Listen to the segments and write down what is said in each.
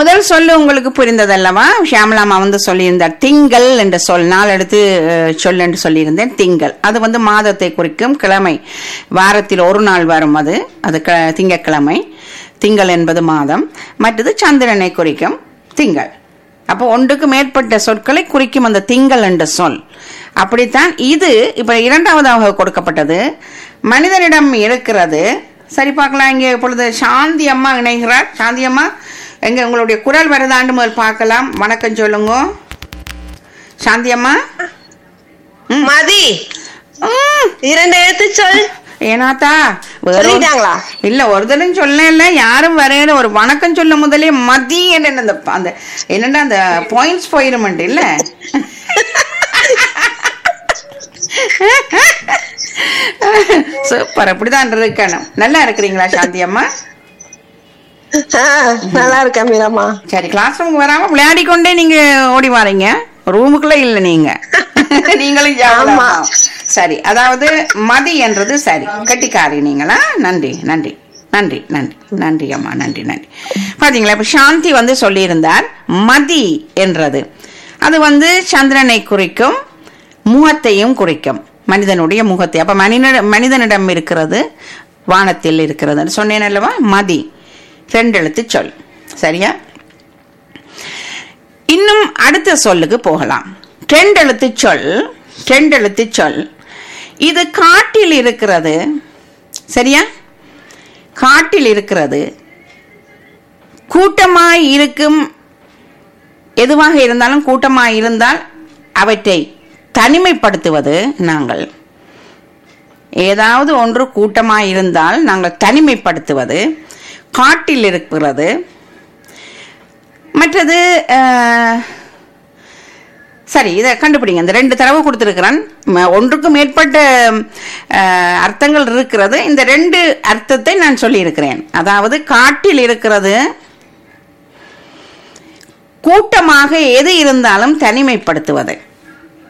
முதல் சொல்லு உங்களுக்கு புரிந்ததல்லவா ஷியாமலாமா வந்து சொல்லியிருந்தார் திங்கள் என்ற சொல் நாள் எடுத்து அஹ், சொல் என்று சொல்லியிருந்தேன் திங்கள் அது வந்து மாதத்தை குறிக்கும் கிழமை வாரத்தில் ஒரு நாள் வரும் அது அது க திங்கட்கிழமை திங்கள் என்பது மாதம் மற்றது சந்திரனை குறிக்கும் திங்கள் அப்போ ஒன்றுக்கு மேற்பட்ட சொற்களை குறிக்கும் அந்த திங்கள் என்ற சொல் அப்படித்தான் இது இப்ப இரண்டாவதாக கொடுக்கப்பட்டது மனிதனிடம் இருக்கிறது சரி பார்க்கலாம் இங்கே இப்பொழுது சாந்தி அம்மா இணைகிறார் சாந்தி அம்மா எங்க உங்களுடைய குரல் வருதாண்டு முதல் பார்க்கலாம் வணக்கம் சொல்லுங்க சாந்தி அம்மா மதி ம், இரண்டு எழுத்து சொல் ஏனாத்தா வேற ஒரு- சொல்லிட்டாங்களா இல்ல ஒருத்தரும் சொல்ல இல்ல யாரும் வரையில ஒரு வணக்கம் சொல்ல முதலே மதி என்ன அந்த அந்த என்னடா அந்த பாயிண்ட்ஸ் போயிருமெண்ட் இல்ல சூப்பர் அப்படிதான் இருக்கணும் நல்லா இருக்கிறீங்களா சாந்தி அம்மா ஆ, நல்லா இருக்கேன் மீராமா சரி கிளாஸ் ரூமுக்கு வராம விளையாடி கொண்டே நீங்க ஓடி வாரீங்க ரூமுக்குள்ள இல்ல நீங்க நீங்களும் ஜாவலா ஆமா. சரி அதாவது மதி என்றது சரி கட்டிக்காரி நீங்களா நன்றி நன்றி நன்றி நன்றி நன்றி அம்மா நன்றி நன்றி பாத்தீங்களா இப்ப சாந்தி வந்து சொல்லியிருந்தார் மதி என்றது அது வந்து சந்திரனை குறிக்கும் முகத்தையும் குறிக்கும் மனிதனுடைய முகத்தை அப்ப மனித மனிதனிடம் இருக்கிறது வானத்தில் இருக்கிறது சொன்னேன் அல்லவா மதி ரெண்டு எழுத்து சொல் சரியா இன்னும் அடுத்த சொல்லுக்கு போகலாம் ரெண்டு எழுத்து சொல் ரெண்டு எழுத்து சொல் இது காட்டில் இருக்கிறது சரியா காட்டில் இருக்கிறது கூட்டமாய் இருக்கும் எதுவாக இருந்தாலும் கூட்டமாய் இருந்தால் அவற்றை தனிமைப்படுத்துவது நாங்கள் ஏதாவது ஒன்று கூட்டமாய் இருந்தால் நாங்கள் தனிமைப்படுத்துவது காட்டில் இருக்கிறது மற்றது அஹ், சரி இதை கண்டுபிடிங்க இந்த ரெண்டு தடவை கொடுத்துருக்கிறேன் ம- ஒன்றுக்கு மேற்பட்ட அஹ், அர்த்தங்கள் இருக்கிறது இந்த ரெண்டு அர்த்தத்தை நான் சொல்லியிருக்கிறேன் அதாவது காட்டில் இருக்கிறது கூட்டமாக எது இருந்தாலும் தனிமைப்படுத்துவது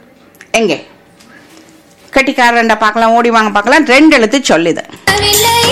எங்கே கட்டிக்காரண்ட பார்க்கலாம் ஓடி வாங்க பார்க்கலாம் ரெண்டு எழுத்து சொல்லுது இல்லை